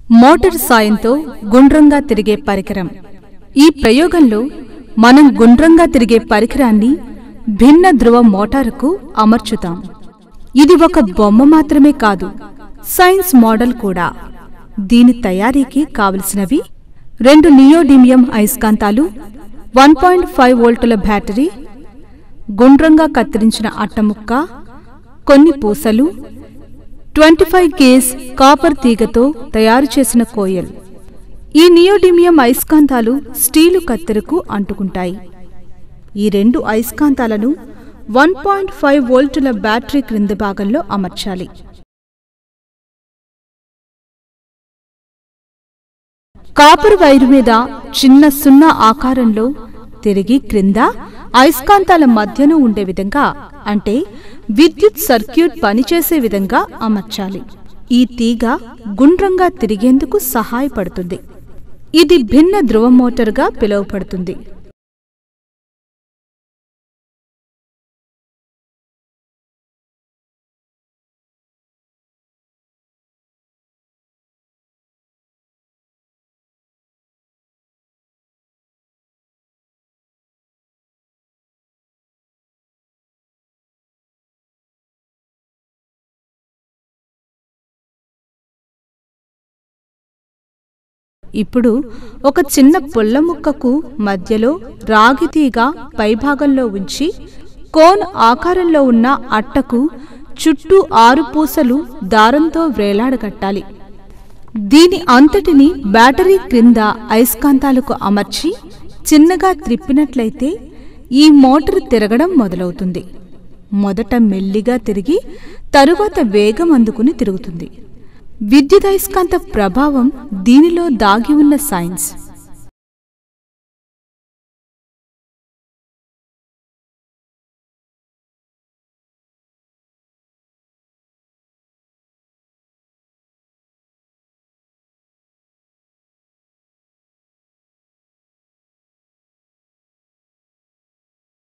motor సాయంతో గుండ్రంగా తిరిగే పరికరం ఈ ప్రయోగంలో మనం గుండ్రంగా తిరిగే పరికరాన్ని భిన్న ధ్రువ మోటారుకు అమర్చుతాం ఇది ఒక బొమ్మ మాత్రమే కాదు సైన్స్ మోడల్ కూడా దీని తయారీకి కావలసినవి రెండు నియోడిమియం అయస్కాంతాలు వన్ పాయింట్ ఫైవ్ వోల్టుల బ్యాటరీ గుండ్రంగా కత్తిరించిన అట్టముక్క కొన్ని పూసలు ట్వంటీ ఫైవ్ కేస్ కాపర్ తీగతో తయారు చేసిన కోయల్ ఈ నియోడిమియం అయస్కాంతాలు స్టీలు కత్తెరకు అంటుకుంటాయి ఈ రెండు అయస్కాంతాలను వన్ పాయింట్ ఫైవ్ వోల్టుల బ్యాటరీ క్రింది భాగంలో అమర్చాలి కాపర్ వైరు మీద చిన్న సున్నా ఆకారంలో తిరిగి క్రింద అయస్కాంతాల మధ్యన ఉండే విధంగా అంటే విద్యుత్ సర్క్యూట్ పనిచేసే విధంగా అమర్చాలి ఈ తీగ గుండ్రంగా తిరిగేందుకు సహాయపడుతుంది ఇది భిన్న ధ్రువ మోటారుగా పిలువబడుతుంది ఇప్పుడు ఒక చిన్న పుల్ల ముక్కకు మధ్యలో రాగి తీగ పైభాగంలో ఉంచి కోన్ ఆకారంలో ఉన్న అట్టకు చుట్టూ ఆరు పూసలు దారంతో వ్రేలాడగట్టాలి దీని అంతటిని బ్యాటరీ క్రింద అయస్కాంతాలకు అమర్చి చిన్నగా త్రిప్పినట్లయితే ఈ మోటారు తిరగడం మొదలవుతుంది మొదట మెల్లిగా తిరిగి తరువాత వేగం అందుకుని తిరుగుతుంది విద్యుదయస్కాంత ప్రభావం దీనిలో దాగి ఉన్న సైన్స్